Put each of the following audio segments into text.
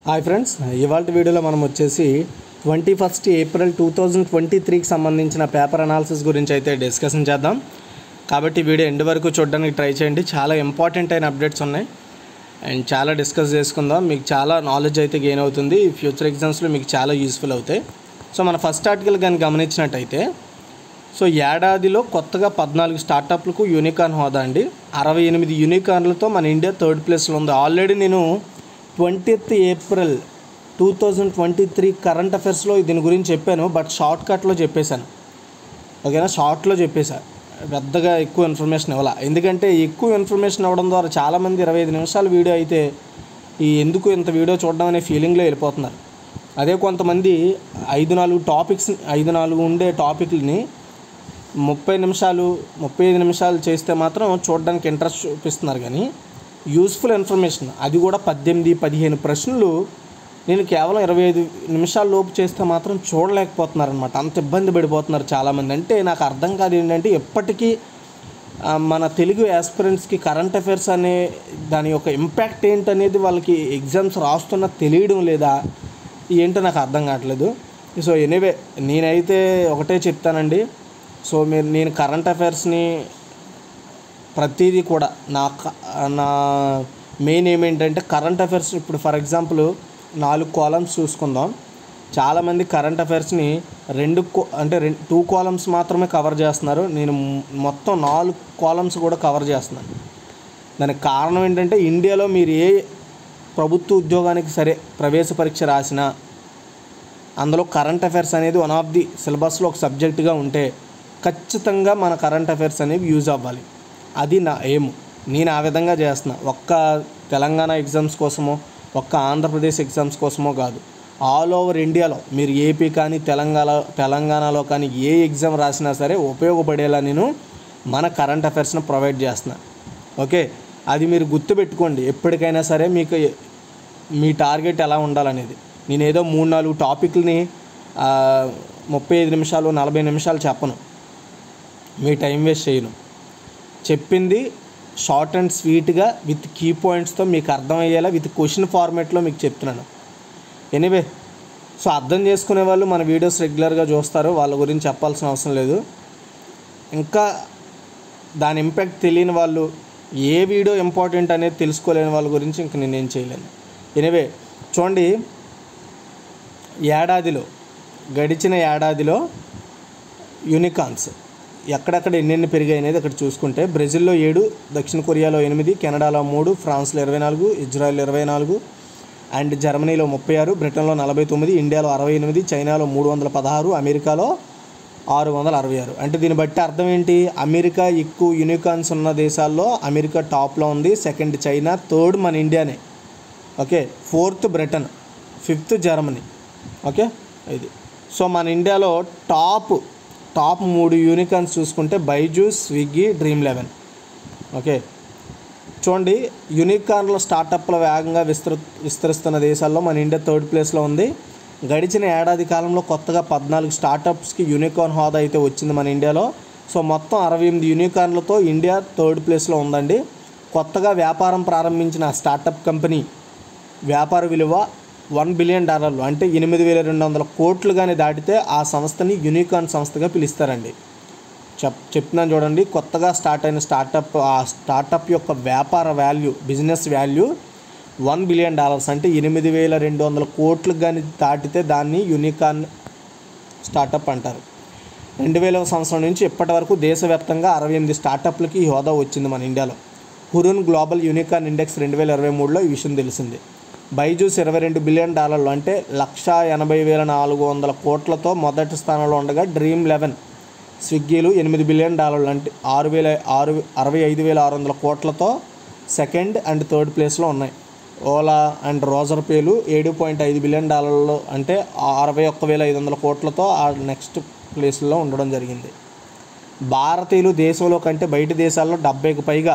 hi friends ఇవాళ వీడియోలో మనం వచ్చేసి twenty first April two thousand twenty త్రీకి సంబంధించిన పేపర్ అనాలిసిస్ గురించి అయితే డిస్కషన్ చేద్దాం కాబట్టి వీడియో ఎండ్ వరకు చూడడానికి ట్రై చేయండి చాలా ఇంపార్టెంట్ అయిన అప్డేట్స్ ఉన్నాయి అండ్ చాలా డిస్కస్ చేసుకుందాం మీకు చాలా నాలెడ్జ్ అయితే గెయిన్ అవుతుంది ఫ్యూచర్ ఎగ్జామ్స్లో మీకు చాలా యూస్ఫుల్ అవుతాయి సో మన ఫస్ట్ ఆర్టికల్ కానీ గమనించినట్టయితే సో ఏడాదిలో కొత్తగా పద్నాలుగు స్టార్టప్లకు యూనికార్న్ హోదా అండి అరవై ఎనిమిది యూనికార్న్లతో మన ఇండియా థర్డ్ ప్లేస్లో ఉంది ఆల్రెడీ నేను twentieth April two thousand twenty three current అఫైర్స్లో దీని గురించి చెప్పాను బట్ షార్ట్ కట్లో చెప్పేశాను ఓకేనా షార్ట్లో చెప్పేశా పెద్దగా ఎక్కువ ఇన్ఫర్మేషన్ ఇవ్వాల ఎందుకంటే ఎక్కువ ఇన్ఫర్మేషన్ ఇవ్వడం ద్వారా చాలామంది ఇరవై ఐదు నిమిషాల వీడియో అయితే ఈ ఎందుకు ఇంత వీడియో చూడడం అనే ఫీలింగ్లో వెళ్ళిపోతున్నారు అదే కొంతమంది ఐదు నాలుగు టాపిక్స్ ఐదు నాలుగు ఉండే టాపిక్ని ముప్పై నిమిషాలు ముప్పై ఐదు నిమిషాలు చేస్తే మాత్రం చూడడానికి ఇంట్రెస్ట్ చూపిస్తున్నారు కానీ యూస్ఫుల్ ఇన్ఫర్మేషన్ అది కూడా పద్దెనిమిది పదిహేను ప్రశ్నలు నేను కేవలం ఇరవై ఐదు నిమిషాల లోపు చేస్తే మాత్రం చూడలేకపోతున్నారు అనమాట అంత ఇబ్బంది పడిపోతున్నారు చాలామంది అంటే నాకు అర్థం కాదు ఏంటంటే ఎప్పటికీ ఆ, మన తెలుగు ఆస్పిరెంట్స్కి కరెంట్ అఫైర్స్ అనే దాని యొక్క ఇంపాక్ట్ ఏంటనేది వాళ్ళకి ఎగ్జామ్స్ రాస్తున్న తెలియడం లేదా ఏంటో నాకు అర్థం కావట్లేదు సో ఎనీవే నేనైతే ఒకటే చెప్తానండి సో మీరు నేను కరెంట్ అఫైర్స్ని ప్రతిదీ కూడా నా క- నా మెయిన్ ఏమేంటంటే కరెంట్ అఫైర్స్ ఇప్పుడు ఫర్ ఎగ్జాంపుల్ నాలుగు కాలమ్స్ చూసుకుందాం చాలామంది కరెంట్ అఫైర్స్ని రెండు కో అంటే రెండు టూ కాలమ్స్ మాత్రమే కవర్ చేస్తున్నారు నేను మ్- మొత్తం నాలుగు కాలమ్స్ కూడా కవర్ చేస్తున్నాను దానికి కారణం ఏంటంటే ఇండియాలో మీరు ఏ ప్రభుత్వ ఉద్యోగానికి సరే ప్రవేశ పరీక్ష రాసినా అందులో కరెంట్ అఫైర్స్ అనేది వన్ ఆఫ్ ది సిలబస్లో ఒక సబ్జెక్టుగా ఉంటే ఖచ్చితంగా మన కరెంట్ అఫైర్స్ అనేవి యూజ్ అవ్వాలి అది నా ఎయిమ్ నేను ఆ విధంగా చేస్తున్నా ఒక్క తెలంగాణ ఎగ్జామ్స్ కోసమో ఒక్క ఆంధ్రప్రదేశ్ ఎగ్జామ్స్ కోసమో కాదు ఆల్ ఓవర్ ఇండియాలో మీరు ఏపీ కానీ తెలంగాణ తెలంగాణలో కానీ ఏ ఎగ్జామ్ రాసినా సరే ఉపయోగపడేలా నేను మన కరెంట్ అఫైర్స్ని ప్రొవైడ్ చేస్తున్నా ఓకే అది మీరు గుర్తుపెట్టుకోండి ఎప్పటికైనా సరే మీకు మీ టార్గెట్ ఎలా ఉండాలనేది నేను ఏదో మూడు నాలుగు టాపిక్ని ఆ, ముప్పై ఐదు నిమిషాలు నలభై నిమిషాలు చెప్పను మీ టైం వేస్ట్ చేయను చెప్పింది షార్ట్ అండ్ స్వీట్గా విత్ కీ పాయింట్స్తో మీకు అర్థమయ్యేలా విత్ క్వశ్చన్ ఫార్మేట్లో మీకు చెప్తున్నాను ఎనీవే సో అర్థం చేసుకునే వాళ్ళు మన వీడియోస్ రెగ్యులర్గా చూస్తారు వాళ్ళ గురించి చెప్పాల్సిన అవసరం లేదు ఇంకా దాని ఇంపాక్ట్ తెలియని వాళ్ళు ఏ వీడియో ఇంపార్టెంట్ అనేది తెలుసుకోలేని వాళ్ళ గురించి ఇంక నేనేం చేయలేను ఎనివే చూడండి ఏడాదిలో గడిచిన ఏడాదిలో యూనికాన్స్ ఎక్కడెక్కడ ఎన్నెన్ని పెరిగాయి అనేది అక్కడ చూసుకుంటే బ్రెజిల్లో ఏడు దక్షిణ కొరియాలో ఎనిమిది కెనడాలో మూడు ఫ్రాన్స్లో ఇరవై నాలుగు ఇజ్రాయెల్ ఇరవై నాలుగు అండ్ జర్మనీలో ముప్పై ఆరు బ్రిటన్లో నలభై తొమ్మిది ఇండియాలో అరవై ఎనిమిది చైనాలో మూడు వందల పదహారు అమెరికాలో ఆరు వందల అరవై ఆరు అంటే దీన్ని బట్టి అర్థం ఏంటి అమెరికా ఎక్కువ యూనికాన్స్ ఉన్న దేశాల్లో అమెరికా టాప్లో ఉంది సెకండ్ చైనా థర్డ్ మన ఇండియానే okay fourth Britain fifth Germany okay ఇది సో మన ఇండియాలో టాప్ టాప్ మూడు యూనికాన్స్ చూసుకుంటే Byju's Swiggy Dream Eleven okay చూడండి యూనికార్న్ల స్టార్టప్ల వేగంగా విస్తృ విస్తరిస్తున్న దేశాల్లో మన ఇండియా థర్డ్ ప్లేస్లో ఉంది గడిచిన ఏడాది కాలంలో కొత్తగా పద్నాలుగు స్టార్టప్స్కి యూనికార్న్ హోదా అయితే వచ్చింది మన ఇండియాలో సో మొత్తం అరవై ఎనిమిది యూనికార్న్లతో ఇండియా థర్డ్ ప్లేస్లో ఉందండి కొత్తగా వ్యాపారం ప్రారంభించిన స్టార్టప్ కంపెనీ వ్యాపార విలువ వన్ బిలియన్ డాలర్లు అంటే ఎనిమిది వేల రెండు వందల కోట్లు కానీ దాటితే ఆ సంస్థని యూనికార్న్ సంస్థగా పిలుస్తారండి చెప్ చెప్తున్నాను చూడండి కొత్తగా స్టార్ట్ అయిన స్టార్టప్ ఆ స్టార్టప్ యొక్క వ్యాపార value business value one billion dollars అంటే ఎనిమిది వేల రెండు వందల కోట్లకు కానీ దాటితే దాన్ని యూనికార్న్ స్టార్టప్ అంటారు రెండు వేల సంవత్సరం నుంచి ఇప్పటి వరకు దేశవ్యాప్తంగా అరవై ఎనిమిది స్టార్టప్లకి ఈ హోదా వచ్చింది మన ఇండియాలో హురున్ గ్లోబల్ యూనికార్న్ ఇండెక్స్ రెండు వేల ఇరవై మూడులో ఈ విషయం తెలిసింది బైజూస్ ఇరవై రెండు బిలియన్ డాలర్లు అంటే లక్ష ఎనభై వేల నాలుగు వందల కోట్లతో మొదటి స్థానంలో ఉండగా డ్రీమ్ లెవెన్ స్విగ్గీలు ఎనిమిది బిలియన్ డాలర్లు అంటే ఆరు వేల ఆరు అరవై ఐదు వేల ఆరు వందల కోట్లతో సెకండ్ అండ్ థర్డ్ ప్లేస్లో ఉన్నాయి ఓలా అండ్ రోజర్ పేలు ఏడు పాయింట్ ఐదు బిలియన్ డాలర్లు అంటే అరవై ఒక్క వేల ఐదు వందల కోట్లతో ఆ నెక్స్ట్ ప్లేస్లో ఉండడం జరిగింది భారతీయులు దేశంలో కంటే బయట దేశాల్లో డెబ్బైకి పైగా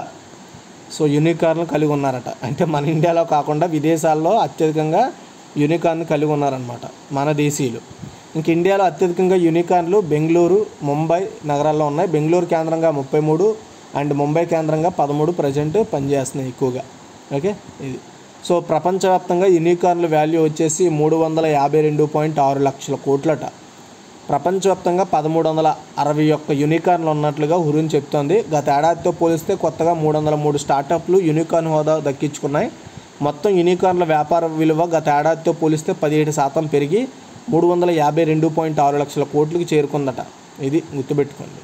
సో యూనికార్న్లు కలిగి ఉన్నారట అంటే మన ఇండియాలో కాకుండా విదేశాల్లో అత్యధికంగా యూనికార్న్ కలిగి ఉన్నారనమాట మన దేశీయులు ఇంక ఇండియాలో అత్యధికంగా యూనికార్న్లు బెంగళూరు ముంబై నగరాల్లో ఉన్నాయి బెంగళూరు కేంద్రంగా ముప్పై మూడు అండ్ ముంబై కేంద్రంగా పదమూడు ప్రజెంట్ పనిచేస్తున్నాయి ఎక్కువగా ఓకే ఇది సో ప్రపంచవ్యాప్తంగా యూనికార్న్ల వాల్యూ వచ్చేసి మూడు వందల యాభై రెండు పాయింట్ ఆరు లక్షల కోట్లట ప్రపంచవ్యాప్తంగా పదమూడు వందల అరవై ఒక్క యూనికార్న్లు ఉన్నట్లుగా హురున్ చెప్తోంది గత ఏడాదితో పోలిస్తే కొత్తగా మూడు వందల మూడు స్టార్టప్లు యూనికార్న్ హోదా దక్కించుకున్నాయి మొత్తం యూనికార్న్ల వ్యాపార విలువ గత ఏడాదితో పోలిస్తే పదిహేడు శాతం పెరిగి మూడు వందల యాభై రెండు పాయింట్ ఆరు లక్షల కోట్లకి చేరుకుందట ఇది గుర్తుపెట్టుకోండి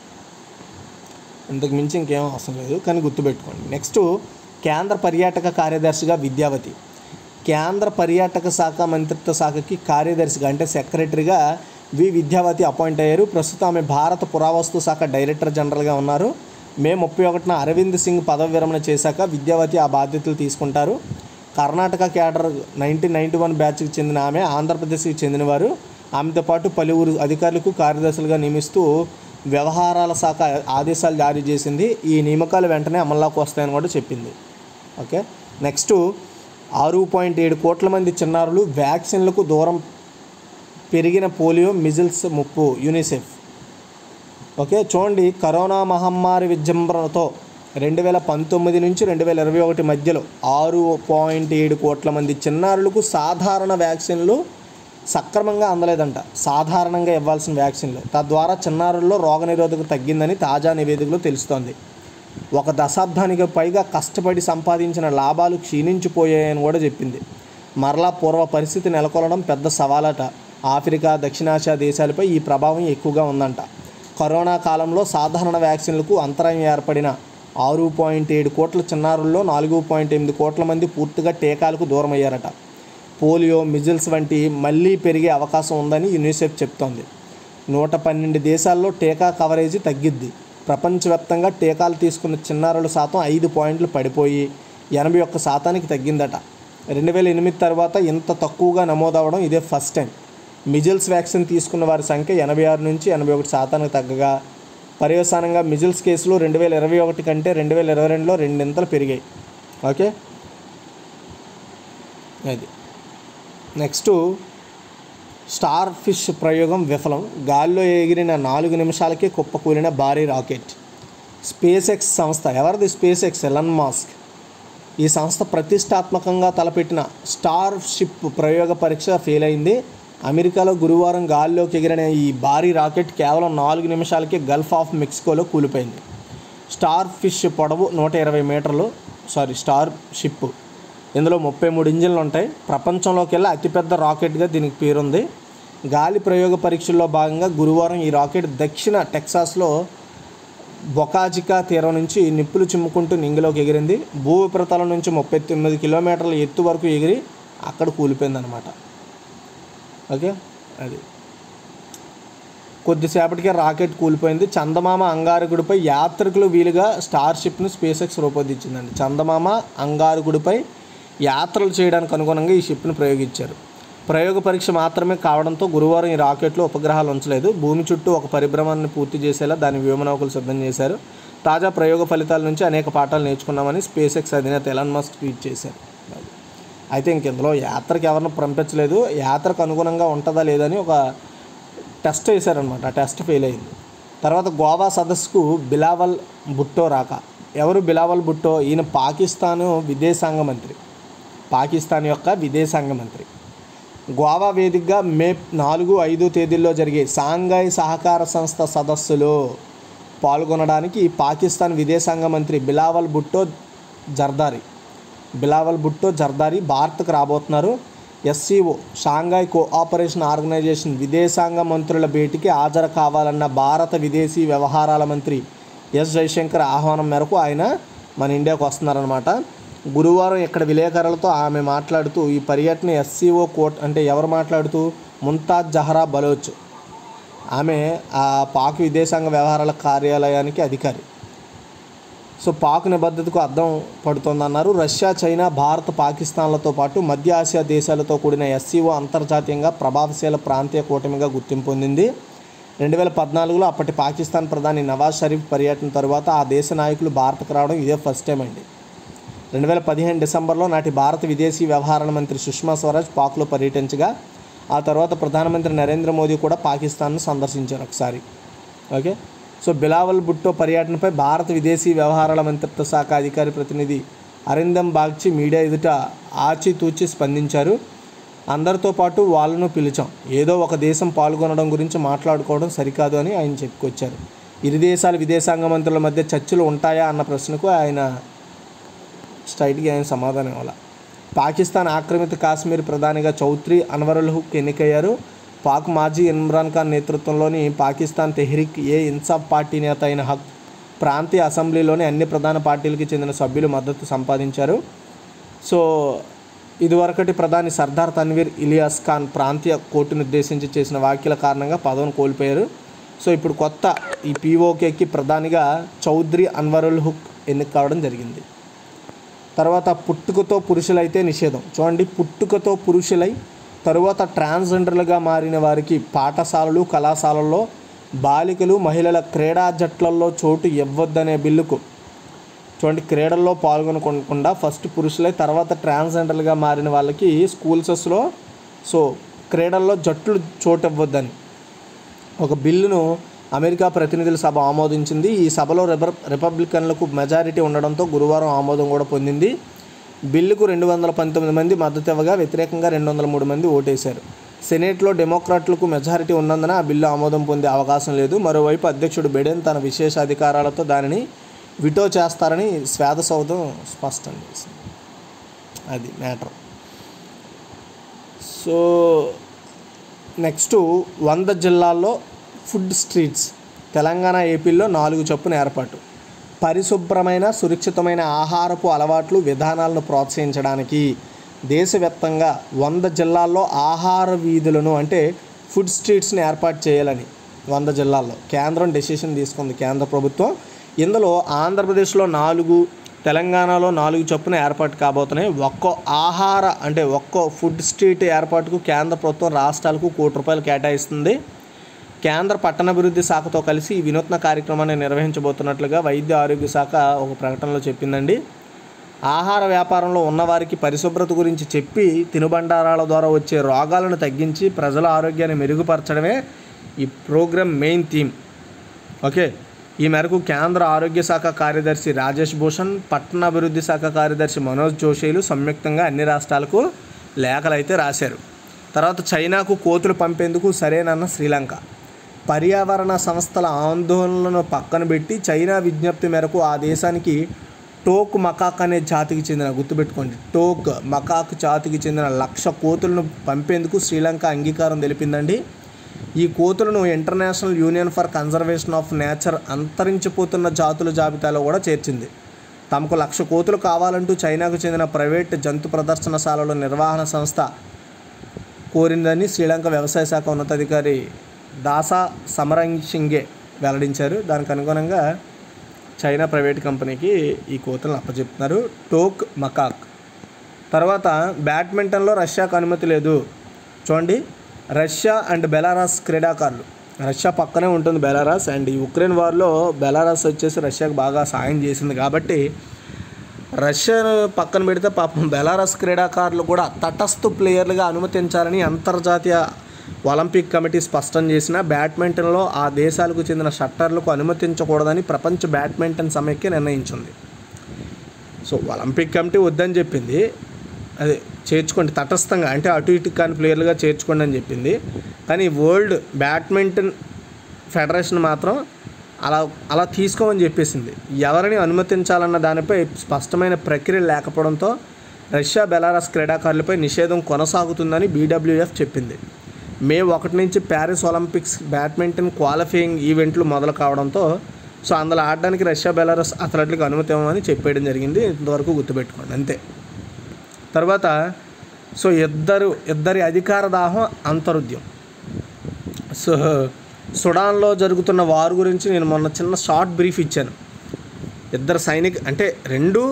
ఇంతకు మించి ఇంకేం అవసరం లేదు కానీ గుర్తుపెట్టుకోండి నెక్స్ట్ కేంద్ర పర్యాటక కార్యదర్శిగా విద్యావతి కేంద్ర పర్యాటక శాఖ మంత్రిత్వ శాఖకి కార్యదర్శిగా అంటే సెక్రటరీగా వి విద్యావతి అపాయింట్ అయ్యారు ప్రస్తుతం ఆమె భారత పురావస్తు శాఖ డైరెక్టర్ జనరల్గా ఉన్నారు మే ముప్పై ఒకటిన అరవింద్ సింగ్ పదవి విరమణ చేశాక విద్యావతి ఆ బాధ్యతలు తీసుకుంటారు Karnataka cadre nineteen ninety one బ్యాచ్కి చెందిన ఆమె ఆంధ్రప్రదేశ్కి చెందినవారు ఆమెతో పాటు పలువురు అధికారులకు కార్యదర్శులుగా నియమిస్తూ వ్యవహారాల శాఖ ఆదేశాలు జారీ చేసింది ఈ నియామకాలు వెంటనే అమల్లోకి వస్తాయని కూడా చెప్పింది ఓకే నెక్స్ట్ ఆరు పాయింట్ ఏడు కోట్ల మంది చిన్నారులు వ్యాక్సిన్లకు దూరం పెరిగిన పోలియో మిజిల్స్ ముప్పు యూనిసెఫ్ ఓకే చూడండి కరోనా మహమ్మారి విజృంభణతో రెండు వేల పంతొమ్మిది నుంచి రెండు వేల ఇరవై ఒకటి మధ్యలో ఆరు పాయింట్ ఏడు కోట్ల మంది చిన్నారులకు సాధారణ వ్యాక్సిన్లు సక్రమంగా అందలేదంట సాధారణంగా ఇవ్వాల్సిన వ్యాక్సిన్లు తద్వారా చిన్నారుల్లో రోగనిరోధక తగ్గిందని తాజా నివేదికలో తెలుస్తోంది ఒక దశాబ్దానికి పైగా కష్టపడి సంపాదించిన లాభాలు క్షీణించిపోయాయని కూడా చెప్పింది మరలా పూర్వ పరిస్థితి నెలకొనడం పెద్ద సవాలట ఆఫ్రికా దక్షిణాసియా దేశాలపై ఈ ప్రభావం ఎక్కువగా ఉందంట కరోనా కాలంలో సాధారణ వ్యాక్సిన్లకు అంతరాయం ఏర్పడిన ఆరు పాయింట్ ఏడు కోట్ల చిన్నారుల్లో నాలుగు పాయింట్ ఎనిమిది కోట్ల మంది పూర్తిగా టీకాలకు దూరమయ్యారట పోలియో మిజిల్స్ వంటి మళ్ళీ పెరిగే అవకాశం ఉందని యూనిసెఫ్ చెప్తోంది నూట పన్నెండు దేశాల్లో టీకా కవరేజీ తగ్గిద్ది ప్రపంచవ్యాప్తంగా టీకాలు తీసుకున్న చిన్నారుల శాతం ఐదు పాయింట్లు పడిపోయి ఎనభై ఒక్క శాతానికి తగ్గిందట రెండు వేల ఎనిమిది తర్వాత ఇంత తక్కువగా నమోదవడం ఇదే ఫస్ట్ టైం మిజిల్స్ వ్యాక్సిన్ తీసుకున్న వారి సంఖ్య ఎనభై ఆరు నుంచి ఎనభై ఒకటి శాతానికి తగ్గగా పర్యవసానంగా మిజిల్స్ కేసులు రెండు వేల ఇరవై ఒకటి కంటే రెండు వేల ఇరవై రెండులో రెండింతలు పెరిగాయి ఓకే అది నెక్స్ట్ స్టార్ ఫిష్ ప్రయోగం విఫలం గాల్లో ఎగిరిన నాలుగు నిమిషాలకే కుప్పకూలిన భారీ రాకెట్ స్పేస్ ఎక్స్ సంస్థ ఎవరిది స్పేస్ ఎక్స్ ఎలన్ మాస్క్ ఈ సంస్థ ప్రతిష్టాత్మకంగా తలపెట్టిన స్టార్ షిప్ ప్రయోగ పరీక్ష ఫెయిల్ అయింది అమెరికాలో గురువారం గాల్లోకి ఎగిరిన ఈ భారీ రాకెట్ కేవలం నాలుగు నిమిషాలకే గల్ఫ్ ఆఫ్ మెక్సికోలో కూలిపోయింది స్టార్ ఫిష్ పొడవు నూట ఇరవై మీటర్లు సారీ స్టార్ షిప్ ఇందులో ముప్పై మూడు ఇంజిన్లు ఉంటాయి ప్రపంచంలోకి వెళ్ళి అతిపెద్ద రాకెట్గా దీనికి పేరుంది గాలి ప్రయోగ పరీక్షల్లో భాగంగా గురువారం ఈ రాకెట్ దక్షిణ టెక్సాస్లో బొకాజికా తీరం నుంచి నిప్పులు చిమ్ముకుంటూ నింగిలోకి ఎగిరింది భూ ఉపరితలం నుంచి ముప్పై తొమ్మిది కిలోమీటర్ల ఎత్తు వరకు ఎగిరి అక్కడ కూలిపోయిందనమాట ఓకే అది కొద్దిసేపటికే రాకెట్ కూలిపోయింది చందమామ అంగారకుడిపై యాత్రికులు వీలుగా స్టార్ షిప్ను స్పేస్ ఎక్స్ రూపొందించిందండి చందమామ అంగారకుడిపై యాత్రలు చేయడానికి అనుగుణంగా ఈ షిప్ను ప్రయోగించారు ప్రయోగ పరీక్ష మాత్రమే కావడంతో గురువారం ఈ రాకెట్లో ఉపగ్రహాలు ఉంచలేదు భూమి చుట్టూ ఒక పరిభ్రమణాన్ని పూర్తి చేసేలా దాని వ్యోమనౌకలు సిద్ధం చేశారు తాజా ప్రయోగ ఫలితాల నుంచి అనేక పాఠాలు నేర్చుకున్నామని స్పేస్ ఎక్స్ అధినేత ఎలన్ మస్క్ ట్వీట్ చేశారు అయితే ఇంక ఇందులో యాత్రకి ఎవరిని పంపించలేదు యాత్రకు అనుగుణంగా ఉంటుందా లేదని ఒక టెస్ట్ వేశారనమాట ఆ టెస్ట్ ఫెయిల్ అయింది తర్వాత గోవా సదస్సుకు బిలావల్ భుట్టో రాక ఎవరు బిలావల్ భుట్టో ఈయన పాకిస్తాను విదేశాంగ మంత్రి పాకిస్తాన్ యొక్క విదేశాంగ మంత్రి గోవా వేదికగా మే నాలుగు ఐదు తేదీల్లో జరిగే సాంఘాయ్ సహకార సంస్థ సదస్సులో పాల్గొనడానికి పాకిస్తాన్ విదేశాంగ మంత్రి బిలావల్ భుట్టో జర్దారి బిలావల్ భుట్టో జర్దారి భారత్కు రాబోతున్నారు ఎస్సీఓ షాంఘాయ్ కోఆపరేషన్ ఆర్గనైజేషన్ విదేశాంగ మంత్రుల భేటీకి హాజరు కావాలన్న భారత విదేశీ వ్యవహారాల మంత్రి ఎస్ జయశంకర్ ఆహ్వానం మేరకు ఆయన మన ఇండియాకు వస్తున్నారనమాట గురువారం ఇక్కడ విలేకరులతో ఆమె మాట్లాడుతూ ఈ పర్యటన ఎస్సీఓ కోట్ అంటే ఎవరు మాట్లాడుతూ ముంతాజ్ జహరా బలోచ్ ఆమె ఆ పాక్ విదేశాంగ వ్యవహారాల కార్యాలయానికి అధికారి సో పాక్ నిబద్ధతకు అద్దం పడుతోందన్నారు రష్యా చైనా భారత్ పాకిస్తాన్లతో పాటు మధ్య ఆసియా దేశాలతో కూడిన ఎస్సీఓ అంతర్జాతీయంగా ప్రభావశీల ప్రాంతీయ కూటమిగా గుర్తింపు పొందింది రెండు వేల పద్నాలుగులో అప్పటి పాకిస్తాన్ ప్రధాని నవాజ్ షరీఫ్ పర్యటన తరువాత ఆ దేశ నాయకులు భారత్కు రావడం ఇదే ఫస్ట్ టైం అండి రెండు వేల పదిహేను డిసెంబర్లో నాటి భారత విదేశీ వ్యవహారాల మంత్రి సుష్మా స్వరాజ్ పాక్లో పర్యటించగా ఆ తర్వాత ప్రధానమంత్రి నరేంద్ర మోదీ కూడా పాకిస్తాన్ను సందర్శించారు ఒకసారి ఓకే సో బిలావల్ భుట్టో పర్యటనపై భారత విదేశీ వ్యవహారాల మంత్రిత్వ శాఖ అధికారి ప్రతినిధి అరిందం బాగ్చి మీడియా ఎదుట ఆచితూచి స్పందించారు అందరితో పాటు వాళ్ళను పిలిచాం ఏదో ఒక దేశం పాల్గొనడం గురించి మాట్లాడుకోవడం సరికాదు అని ఆయన చెప్పుకొచ్చారు ఇరు దేశాల విదేశాంగ మంత్రుల మధ్య చర్చలు ఉంటాయా అన్న ప్రశ్నకు ఆయన స్ట్రైట్గా ఆయన సమాధానం ఇవ్వాలి పాకిస్తాన్ ఆక్రమిత కాశ్మీర్ ప్రధానిగా చౌత్రి అన్వరుల్ హుక్ ఎన్నికయ్యారు పాక్ మాజీ ఇమ్రాన్ ఖాన్ నేతృత్వంలోని పాకిస్తాన్ తెహ్రిక్ ఏ ఇన్సాఫ్ పార్టీ నేత అయిన హక్ ప్రాంతీయ అసెంబ్లీలోని అన్ని ప్రధాన పార్టీలకు చెందిన సభ్యులు మద్దతు సంపాదించారు సో ఇదివరకటి ప్రధాని సర్దార్ తన్వీర్ ఇలియాస్ ఖాన్ ప్రాంతీయ కోర్టును ఉద్దేశించి చేసిన వ్యాఖ్యల కారణంగా పదవిని కోల్పోయారు సో ఇప్పుడు కొత్త ఈ పీఓకేకి ప్రధానిగా చౌదరి అన్వరుల్ హుక్ ఎన్నిక కావడం జరిగింది తర్వాత పుట్టుకతో పురుషులైతే నిషేధం చూడండి పుట్టుకతో పురుషులై తరువాత ట్రాన్స్జెండర్లుగా మారిన వారికి పాఠశాలలు కళాశాలల్లో బాలికలు మహిళల క్రీడా జట్లల్లో చోటు ఇవ్వద్దనే బిల్లుకు చూడండి క్రీడల్లో పాల్గొనకుండా ఫస్ట్ పురుషులై తర్వాత ట్రాన్స్జెండర్లుగా మారిన వాళ్ళకి స్కూల్సెస్లో సో క్రీడల్లో జట్లు చోటు ఇవ్వద్దని ఒక బిల్లును అమెరికా ప్రతినిధుల సభ ఆమోదించింది ఈ సభలో రిపర్ రిపబ్లికన్లకు మెజారిటీ ఉండడంతో గురువారం ఆమోదం కూడా పొందింది బిల్లుకు రెండు వందల పంతొమ్మిది మంది మద్దతు ఇవ్వగా వ్యతిరేకంగా రెండు వందల మూడు మంది ఓటేశారు సెనేట్లో డెమోక్రాట్లకు మెజారిటీ ఉన్నందున ఆ బిల్లు ఆమోదం పొందే అవకాశం లేదు మరోవైపు అధ్యక్షుడు బెడెన్ తన విశేష అధికారాలతో దానిని విటో చేస్తారని శ్వేత సౌధం స్పష్టం చేసింది అది మ్యాటర్ సో నెక్స్ట్ వంద జిల్లాల్లో ఫుడ్ స్ట్రీట్స్ తెలంగాణ ఏపీలో నాలుగు చొప్పున ఏర్పాటు పరిశుభ్రమైన సురక్షితమైన ఆహారపు అలవాట్లు విధానాలను ప్రోత్సహించడానికి దేశవ్యాప్తంగా వంద జిల్లాల్లో ఆహార వీధులను అంటే ఫుడ్ స్ట్రీట్స్ని ఏర్పాటు చేయాలని వంద జిల్లాల్లో కేంద్రం డెసిషన్ తీసుకుంది కేంద్ర ప్రభుత్వం ఇందులో ఆంధ్రప్రదేశ్లో నాలుగు తెలంగాణలో నాలుగు చొప్పున ఏర్పాటు కాబోతున్నాయి ఒక్కో ఆహార అంటే ఒక్కో ఫుడ్ స్ట్రీట్ ఏర్పాటుకు కేంద్ర ప్రభుత్వం రాష్ట్రాలకు కోటి రూపాయలు కేటాయిస్తుంది కేంద్ర పట్టణాభివృద్ధి శాఖతో కలిసి ఈ వినూత్న కార్యక్రమాన్ని నిర్వహించబోతున్నట్లుగా వైద్య ఆరోగ్య శాఖ ఒక ప్రకటనలో చెప్పిందండి ఆహార వ్యాపారంలో ఉన్నవారికి పరిశుభ్రత గురించి చెప్పి తినుబండారాల ద్వారా వచ్చే రోగాలను తగ్గించి ప్రజల ఆరోగ్యాన్ని మెరుగుపరచడమే ఈ ప్రోగ్రామ్ మెయిన్ థీమ్ ఓకే ఈ మేరకు కేంద్ర ఆరోగ్య శాఖ కార్యదర్శి రాజేష్ భూషణ్ పట్టణాభివృద్ధి శాఖ కార్యదర్శి మనోజ్ జోషిలు సంయుక్తంగా అన్ని రాష్ట్రాలకు లేఖలు అయితే రాశారు తర్వాత చైనాకు కోతులు పంపేందుకు సరేనన్న శ్రీలంక పర్యావరణ సంస్థల ఆందోళనలను పక్కన పెట్టి చైనా విజ్ఞప్తి మేరకు ఆ దేశానికి టోక్ మకాక్ అనే జాతికి చెందిన గుర్తుపెట్టుకోండి టోక్ మకాక్ జాతికి చెందిన లక్ష కోతులను పంపేందుకు శ్రీలంక అంగీకారం తెలిపిందండి ఈ కోతులను International Union for Conservation of Nature అంతరించిపోతున్న జాతుల జాబితాలో కూడా చేర్చింది తమకు లక్ష కోతులు కావాలంటూ చైనాకు చెందిన ప్రైవేట్ జంతు ప్రదర్శనశాలల నిర్వహణ సంస్థ కోరిందని శ్రీలంక వ్యవసాయ శాఖ ఉన్నతాధికారి దాసా సమరంసింగే వెల్లడించారు దానికి అనుగుణంగా చైనా ప్రైవేట్ కంపెనీకి ఈ కోతులను అప్పచెప్తున్నారు టోక్ మకాక్ తర్వాత బ్యాడ్మింటన్లో రష్యాకు అనుమతి లేదు చూడండి రష్యా అండ్ బెలారస్ క్రీడాకారులు రష్యా పక్కనే ఉంటుంది బెలారస్ అండ్ ఈ ఉక్రెయిన్ వార్లో బెలారస్ వచ్చేసి రష్యాకు బాగా సాయం చేసింది కాబట్టి రష్యా పక్కన పెడితే పాపం బెలారస్ క్రీడాకారులు కూడా తటస్థ ప్లేయర్లుగా అనుమతించాలని అంతర్జాతీయ ఒలింపిక్ కమిటీ స్పష్టం చేసిన బ్యాడ్మింటన్లో ఆ దేశాలకు చెందిన షట్టర్లకు అనుమతించకూడదని ప్రపంచ బ్యాడ్మింటన్ సమైక్య నిర్ణయించింది సో ఒలింపిక్ కమిటీ వద్దని చెప్పింది అదే చేర్చుకోండి తటస్థంగా అంటే అటు ఇటు కాని ప్లేయర్లుగా చేర్చుకోండి అని చెప్పింది కానీ వరల్డ్ బ్యాడ్మింటన్ ఫెడరేషన్ మాత్రం అలా అలా తీసుకోమని చెప్పేసింది ఎవరిని అనుమతించాలన్న దానిపై స్పష్టమైన ప్రక్రియ లేకపోవడంతో రష్యా బెలారస్ క్రీడాకారులపై నిషేధం కొనసాగుతుందని బీడబ్ల్యూఎఫ్ చెప్పింది మే ఒకటి నుంచి ప్యారిస్ ఒలింపిక్స్ బ్యాడ్మింటన్ క్వాలిఫైయింగ్ ఈవెంట్లు మొదలు కావడంతో సో అందులో ఆడడానికి రష్యా బెలారస్ అథ్లెట్లకు అనుమతి ఇవ్వమని చెప్పేయడం జరిగింది ఇంతవరకు గుర్తుపెట్టుకోండి అంతే తర్వాత సో ఇద్దరు ఇద్దరి అధికార దాహం అంతరుద్యం సో సుడాన్లో జరుగుతున్న వారు గురించి నేను మొన్న చిన్న షార్ట్ బ్రీఫ్ ఇచ్చాను ఇద్దరు సైనిక అంటే రెండు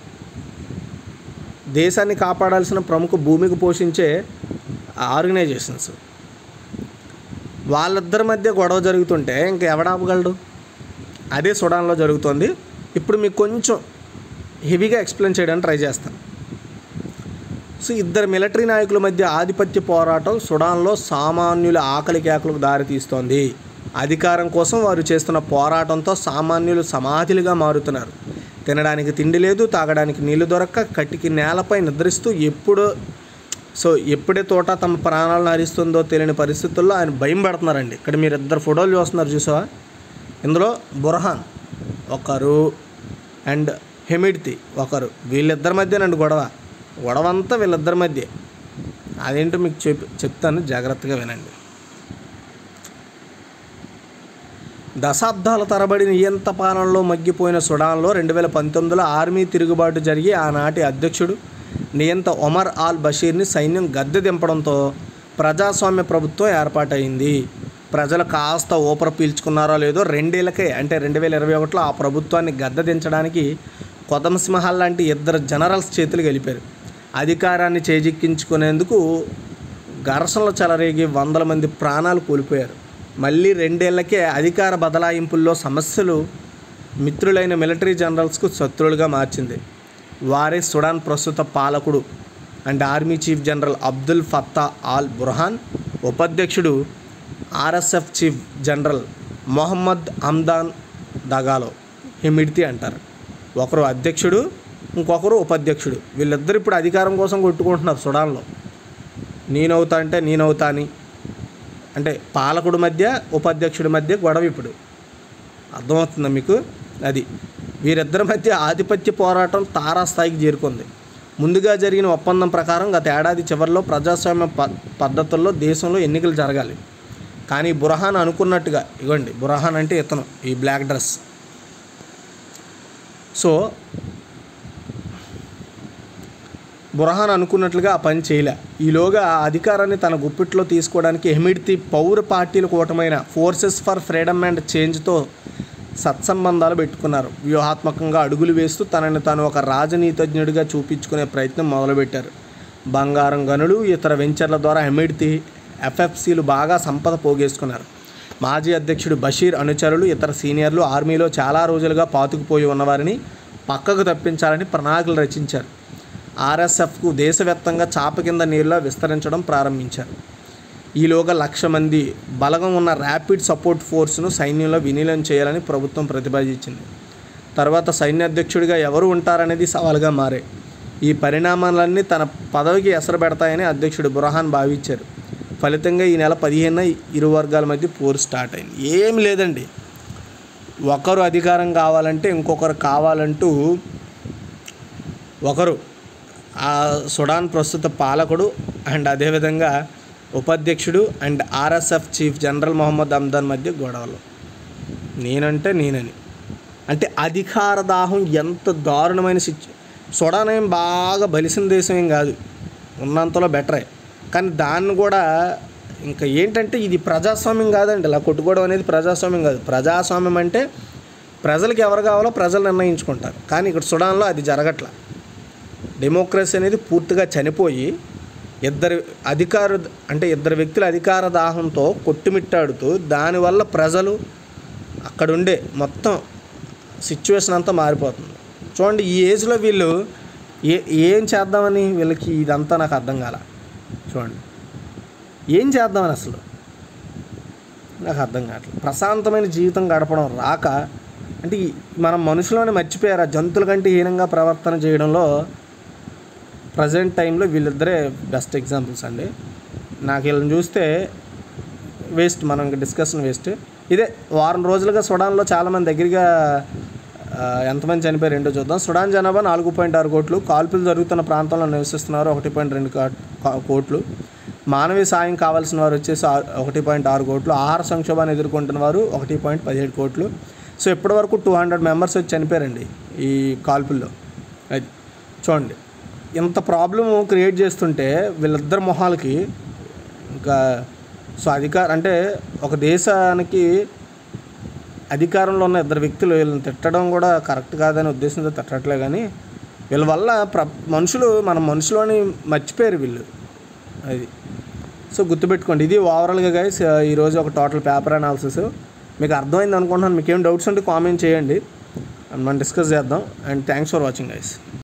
దేశాన్ని కాపాడాల్సిన ప్రముఖ భూమికి పోషించే ఆర్గనైజేషన్స్ వాళ్ళిద్దరి మధ్య గొడవ జరుగుతుంటే ఇంకా ఎవడాపగలడు అదే సుడాన్లో జరుగుతోంది ఇప్పుడు మీకు కొంచెం హెవీగా ఎక్స్ప్లెయిన్ చేయడానికి ట్రై చేస్తాను సో ఇద్దరు మిలిటరీ నాయకుల మధ్య ఆధిపత్య పోరాటం సుడాన్లో సామాన్యుల ఆకలి కేకలకు దారితీస్తోంది అధికారం కోసం వారు చేస్తున్న పోరాటంతో సామాన్యులు సమాధిలుగా మారుతున్నారు తినడానికి తిండి లేదు తాగడానికి నీళ్లు దొరక్క కట్టికి నేలపై నిద్రిస్తూ ఎప్పుడు సో ఎప్పుడే తోట తమ ప్రాణాలను హరిస్తుందో తెలియని పరిస్థితుల్లో ఆయన భయం పడుతున్నారండి ఇక్కడ మీరు ఇద్దరు ఫోటోలు చూస్తున్నారు చూసావా ఇందులో బుర్హాన్ ఒకరు అండ్ హెమిడ్తి ఒకరు వీళ్ళిద్దరి మధ్యనండి గొడవ గొడవ అంతా వీళ్ళిద్దరి మధ్య అదేంటో మీకు చెప్ చెప్తాను జాగ్రత్తగా వినండి దశాబ్దాల తరబడి నియంత పాలనలో మగ్గిపోయిన సుడాన్లో రెండు వేల పంతొమ్మిదిలో ఆర్మీ తిరుగుబాటు జరిగి ఆనాటి అధ్యక్షుడు నియంత ఒమర్ ఆల్ బషీర్ని సైన్యం గద్దె దింపడంతో ప్రజాస్వామ్య ప్రభుత్వం ఏర్పాటైంది ప్రజలు కాస్త ఊపర పీల్చుకున్నారో లేదో రెండేళ్లకే అంటే రెండు వేల ఇరవై ఒకటిలో ఆ ప్రభుత్వాన్ని గద్దె దించడానికి కొదమ సింహాల్ లాంటి ఇద్దరు జనరల్స్ చేతులు గెలిపారు అధికారాన్ని చేజిక్కించుకునేందుకు ఘర్షణలు చెలరేగి వందల మంది ప్రాణాలు కోల్పోయారు మళ్ళీ రెండేళ్లకే అధికార బదలాయింపుల్లో సమస్యలు మిత్రులైన మిలిటరీ జనరల్స్కు శత్రువులుగా మార్చింది వారే సుడాన్ ప్రస్తుత పాలకుడు and army chief general Abdul Fattah al Burhan ఉపాధ్యక్షుడు RSF chief general Mohammed Hamdan Dagalo Hemedti అంటారు ఒకరు అధ్యక్షుడు ఇంకొకరు ఉపాధ్యక్షుడు వీళ్ళిద్దరు ఇప్పుడు అధికారం కోసం కొట్టుకుంటున్నారు సుడాన్లో నేనవుతా అంటే నేనవుతా అని అంటే పాలకుడి మధ్య ఉపాధ్యక్షుడి మధ్య గొడవ ఇప్పుడు అర్థమవుతుందా మీకు అది వీరిద్దరి మధ్య ఆధిపత్య పోరాటం తారాస్థాయికి చేరుకుంది ముందుగా జరిగిన ఒప్పందం ప్రకారం గత ఏడాది చివరిలో ప్రజాస్వామ్య ప పద్ధతుల్లో దేశంలో ఎన్నికలు జరగాలి కానీ బురహాన్ అనుకున్నట్టుగా ఇవ్వండి బురహాన్ అంటే ఇతను ఈ బ్లాక్ డ్రెస్ సో బురహాన్ అనుకున్నట్లుగా ఆ పని చేయలే ఈలోగా ఆ అధికారాన్ని తన గుప్పిట్లో తీసుకోవడానికి ఎమిడ్తి పౌర పార్టీల కూటమైన ఫోర్సెస్ ఫర్ ఫ్రీడమ్ అండ్ చేంజ్తో సత్సంబంధాలు పెట్టుకున్నారు వ్యూహాత్మకంగా అడుగులు వేస్తూ తనని తాను ఒక రాజనీతిజ్ఞుడిగా చూపించుకునే ప్రయత్నం మొదలుపెట్టారు బంగారం గనులు ఇతర వెంచర్ల ద్వారా ఎమిడ్తి ఎఫ్ఎఫ్సీలు బాగా సంపద పోగేసుకున్నారు మాజీ అధ్యక్షుడు బషీర్ అనుచరులు ఇతర సీనియర్లు ఆర్మీలో చాలా రోజులుగా పాతుకుపోయి ఉన్నవారిని పక్కకు తప్పించాలని ప్రణాళికలు రచించారు ఆర్ఎస్ఎఫ్కు దేశవ్యాప్తంగా చాప కింద నీరులా విస్తరించడం ప్రారంభించారు ఈలోగా లక్ష మంది బలగం ఉన్న ర్యాపిడ్ సపోర్ట్ ఫోర్స్ను సైన్యంలో విలీనం చేయాలని ప్రభుత్వం ప్రతిపాదించింది తర్వాత సైన్యాధ్యక్షుడిగా ఎవరు ఉంటారనేది సవాలుగా మారాయి ఈ పరిణామాలన్నీ తన పదవికి ఎసరు పెడతాయని అధ్యక్షుడు బురహాన్ భావించారు ఫలితంగా ఈ నెల పదిహేనున ఇరు వర్గాల మధ్య పోరు స్టార్ట్ అయింది ఏం లేదండి ఒకరు అధికారం కావాలంటే ఇంకొకరు కావాలంటూ ఒకరు ఆ సుడాన్ ప్రస్తుత పాలకుడు అండ్ అదేవిధంగా ఉపాధ్యక్షుడు and RSF chief general Mohammed Hamdan మధ్య గొడవలు నేనంటే నేనని అంటే అధికార దాహం ఎంత దారుణమైన సిచ్యు సుడాన్ ఏం బాగా బలిసిన దేశం ఏం కాదు ఉన్నంతలో బెటరే కానీ దాన్ని కూడా ఇంకా ఏంటంటే ఇది ప్రజాస్వామ్యం కాదండి ఇలా కొట్టుకోవడం అనేది ప్రజాస్వామ్యం కాదు ప్రజాస్వామ్యం అంటే ప్రజలకు ఎవరు కావాలో ప్రజలు నిర్ణయించుకుంటారు కానీ ఇక్కడ సుడాన్లో అది జరగట్ల డెమోక్రసీ అనేది పూర్తిగా చనిపోయి ఇద్దరు అధికార అంటే ఇద్దరు వ్యక్తుల అధికార దాహంతో కొట్టుమిట్టాడుతూ దానివల్ల ప్రజలు అక్కడుండే మొత్తం సిచ్యువేషన్ అంతా మారిపోతుంది చూడండి ఈ ఏజ్లో వీళ్ళు ఏ ఏం చేద్దామని వీళ్ళకి ఇదంతా నాకు అర్థం కాల చూడండి ఏం చేద్దామని అసలు నాకు అర్థం కావట్లేదు ప్రశాంతమైన జీవితం గడపడం రాక అంటే ఈ- మనం మనుషులని మర్చిపోయారు ఆ జంతువుల కంటే హీనంగా ప్రవర్తన చేయడంలో ప్రజెంట్ టైంలో వీళ్ళిద్దరే బెస్ట్ ఎగ్జాంపుల్స్ అండి నాకు వీళ్ళని చూస్తే వేస్ట్ మనం ఇంకా డిస్కషన్ వేస్ట్ ఇదే వారం రోజులుగా సుడాన్లో చాలామంది దగ్గరగా ఆ, ఎంతమంది చనిపోయారు ఏంటో చూద్దాం సుడాన్ జనాభా నాలుగు పాయింట్ ఆరు కోట్లు కాల్పులు జరుగుతున్న ప్రాంతంలో నివసిస్తున్నారు ఒకటి పాయింట్ రెండు కా- కా- కోట్లు మానవీయ సాయం కావాల్సిన వారు వచ్చేసి ఆ- ఒకటి పాయింట్ ఆరు కోట్లు ఆహార సంక్షోభాన్ని ఎదుర్కొంటున్న వారు ఒకటి పాయింట్ పదిహేడు కోట్లు సో ఇప్పటి వరకు టూ హండ్రెడ్ మెంబర్స్ వచ్చి చనిపోయారండి ఈ కాల్పుల్లో అది చూడండి ఇంత ప్రాబ్లమ్ క్రియేట్ చేస్తుంటే వీళ్ళిద్దరు మొహాలకి ఇంకా సో అధికార అంటే ఒక దేశానికి అధికారంలో ఉన్న ఇద్దరు వ్యక్తులు వీళ్ళని తిట్టడం కూడా కరెక్ట్ కాదని ఉద్దేశంతో తిట్టట్లే కానీ వీళ్ళ వల్ల ప్ర మనుషులు మన మనుషులని మర్చిపోయారు వీళ్ళు అది సో గుర్తుపెట్టుకోండి ఇది ఓవరాల్గా గైస్ ఈరోజు ఒక టోటల్ పేపర్ అనాలిసిస్ మీకు అర్థమైంది అనుకుంటున్నాను మీకు ఏం డౌట్స్ ఉంటే కామెంట్ చేయండి అండ్ మనం డిస్కస్ చేద్దాం and thanks for watching guys